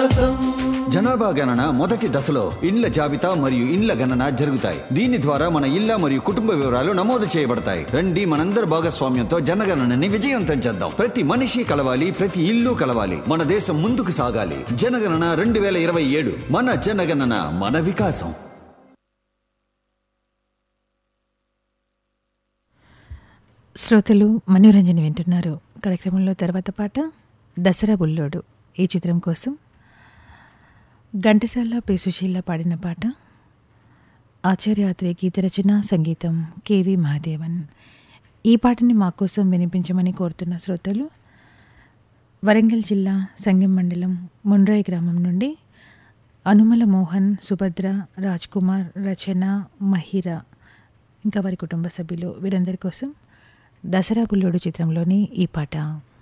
వికాసం జనాభా గణన మొదటి దశలో ఇండ్ల జాబితా మరియు ఇండ్ల గణన జరుగుతాయి దీని ద్వారా మన ఇళ్ల మరియు కుటుంబ వివరాలు నమోదు చేయబడతాయి రండి మనందరి భాగస్వామ్యంతో జనగణనని విజయవంతం చేద్దాం ప్రతి మనిషి కలవాలి ప్రతి ఇల్లు కలవాలి మన దేశం ముందుకు సాగాలి జనగణన రెండు వేల ఇరవై ఏడు మన జనగణన మన వికాసం శ్రోతలు మనోరంజన వింటున్నారు కార్యక్రమంలో తర్వాత పాట దసరా బుల్లోడు ఈ చిత్రం కోసం ఘంటసాల పి సుశీల పాడిన పాట ఆచార్యాత్రి గీత రచన సంగీతం కేవి మహాదేవన్ ఈ పాటని మా కోసం వినిపించమని కోరుతున్న శ్రోతలు వరంగల్ జిల్లా సంగం మండలం ముండ్రాయి గ్రామం నుండి అనుమల మోహన్ సుభద్ర రాజ్ కుమార్ రచన మహిరా ఇంకా వారి కుటుంబ సభ్యులు వీరందరి కోసం దసరా బుల్లోడు చిత్రంలోని ఈ పాట